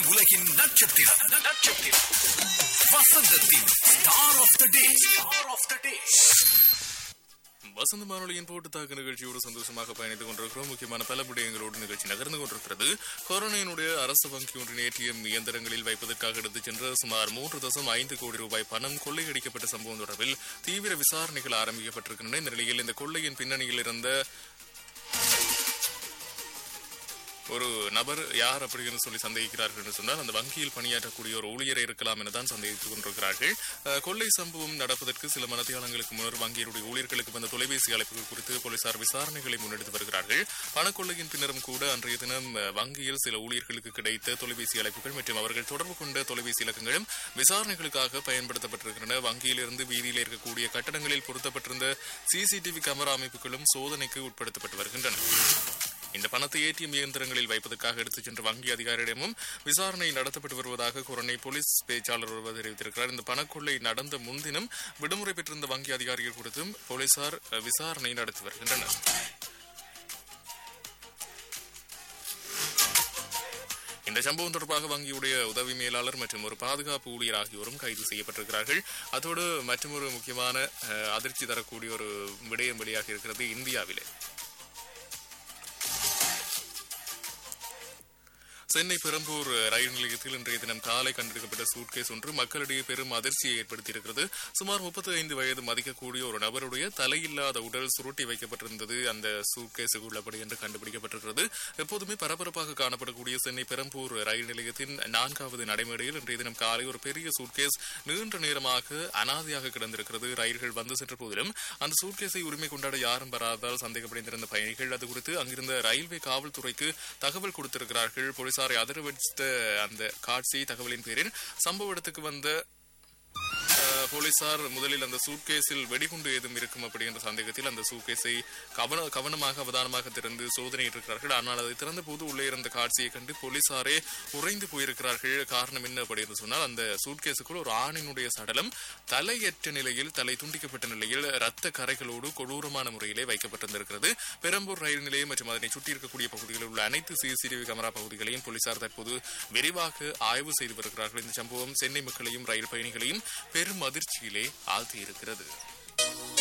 உலகின் நட்சத்திரம் நட்சத்திரம் வசந்தத்தின் star of the day star of the day வசந்த வானொலியின் போட்டு தாக்கு நிகழ்ச்சியோடு சந்தோஷமாக பயணித்துக் கொண்டிருக்கிறோம் முக்கியமான பல விடயங்களோடு நிகழ்ச்சி நகர்ந்து கொண்டிருக்கிறது கொரோனாவினுடைய அரசு வங்கி ஒன்றின் ஏடிஎம் இயந்திரங்களில் வைப்பதற்காக எடுத்துச் சென்ற சுமார் மூன்று தசம் ஐந்து கோடி ரூபாய் பணம் கொள்ளையடிக்கப்பட்ட சம்பவம் தொடர்பில் தீவிர விசாரணைகள் ஆரம்பிக்கப்பட்டிருக்கின்றன இந்த நிலையில் இந்த கொள்ளையின் பின்னணியில் இருந்த ஒரு நபர் யார் அப்படின்னு சொல்லி சந்தேகிக்கிறார்கள் என்று சொன்னால் அந்த வங்கியில் பணியாற்றக்கூடிய ஒரு ஊழியரை இருக்கலாம் என தான் சந்தேகித்துக் கொண்டிருக்கிறார்கள் அஹ், கொள்ளை சம்பவம் நடப்பதற்கு சில மனத்தியாளங்களுக்கு முன்னர் வங்கியினுடைய ஊழியர்களுக்கு வந்த தொலைபேசி அழைப்புகள் குறித்து போலீசார் விசாரணைகளை முன்னெடுத்து வருகிறார்கள் பணக்கொள்ளையின் பின்னரும் கூட அன்றைய தினம் அஹ், வங்கியில் சில ஊழியர்களுக்கு கிடைத்த தொலைபேசி அழைப்புகள் மற்றும் அவர்கள் தொடர்பு கொண்ட தொலைபேசி இலக்கங்களும் விசாரணைகளுக்காக பயன்படுத்தப்பட்டிருக்கின்றன வங்கியிலிருந்து வீதியில் இருக்கக்கூடிய கட்டடங்களில் பொருத்தப்பட்டிருந்த சிசிடிவி கேமரா அமைப்புகளும் சோதனைக்கு உட்படுத்தப்பட்டு வருகின்றன இந்த பணத்தை ஏடிஎம் இயந்திரங்களில் வைப்பதற்காக எடுத்துச் சென்ற வங்கி அதிகாரியிடமும் விசாரணை நடத்தப்பட்டு வருவதாக கொரோனை போலீஸ் பேச்சாளர் ஒருவர் தெரிவித்திருக்கிறார் இந்த பணக்கொள்ளை நடந்த முன்தினம் விடுமுறை பெற்றிருந்த வங்கி அதிகாரிகள் குறித்தும் போலீசார் அஹ், விசாரணை நடத்தி வருகின்றனர் இந்த சம்பவம் தொடர்பாக வங்கியுடைய உதவி மேலாளர் மற்றும் ஒரு பாதுகாப்பு ஊழியர் ஆகியோரும் கைது செய்யப்பட்டிருக்கிறார்கள் அதோடு மற்றொரு முக்கியமான அஹ், அதிர்ச்சி தரக்கூடிய ஒரு விடயம் வெளியாக இருக்கிறது இந்தியாவிலே சென்னை பெரம்பூர் ரயில் நிலையத்தில் இன்றைய தினம் காலை கண்டெடுக்கப்பட்ட சூட்கேஸ் ஒன்று மக்களிடையே பெரும் அதிர்ச்சியை ஏற்படுத்தியிருக்கிறது சுமார் முப்பத்தி ஐந்து வயது மதிக்கக்கூடிய ஒரு நபருடைய தலையில்லாத உடல் சுருட்டி வைக்கப்பட்டிருந்தது அந்த சூட்கேஸுக்கு உள்ளபடி என்று கண்டுபிடிக்கப்பட்டிருக்கிறது எப்போதுமே பரபரப்பாக காணப்படக்கூடிய சென்னை பெரம்பூர் ரயில் நிலையத்தின் நான்காவது நடைமேடையில் இன்றைய தினம் காலை ஒரு பெரிய சூட்கேஸ் நீண்ட நேரமாக அனாதையாக கிடந்திருக்கிறது ரயில்கள் வந்து சென்ற போதிலும் அந்த சூட்கேஸை உரிமை கொண்டாட யாரும் வராததால் சந்தேகப்படைந்திருந்த பயணிகள் அது குறித்து அங்கிருந்த ரயில்வே காவல்துறைக்கு தகவல் கொடுத்திருக்கிறார்கள் போலீசாரை அதிர வைத்த அந்த காட்சி தகவலின் பேரில் சம்பவ இடத்துக்கு வந்த அஹ், போலீசார் முதலில் அந்த சூட்கேஸில் வெடிகுண்டு ஏதும் இருக்கும் அப்படி என்ற சந்தேகத்தில் அந்த சூட்கேஸை கவன கவனமாக அவதானமாக திறந்து சோதனையிட்டிருக்கிறார்கள் ஆனால் அதை திறந்த போது உள்ளே இருந்த காட்சியை கண்டு போலீசாரே உறைந்து போயிருக்கிறார்கள் காரணம் என்ன அப்படி என்று சொன்னால் அந்த சூட்கேஸுக்குள் ஒரு ஆணினுடைய சடலம் தலையற்ற நிலையில் தலை துண்டிக்கப்பட்ட நிலையில் ரத்த கரைகளோடு கொடூரமான முறையிலே வைக்கப்பட்டிருந்திருக்கிறது பெரம்பூர் ரயில் நிலையம் மற்றும் அதனை சுற்றி இருக்கக்கூடிய பகுதிகளில் உள்ள அனைத்து சிசிடிவி கேமரா பகுதிகளையும் போலீசார் தற்போது விரிவாக ஆய்வு செய்து வருகிறார்கள் இந்த சம்பவம் சென்னை மக்களையும் ரயில் பயணிகளையும் பெரும் அதிர்ச்சியிலே ஆழ்த்தியிருக்கிறது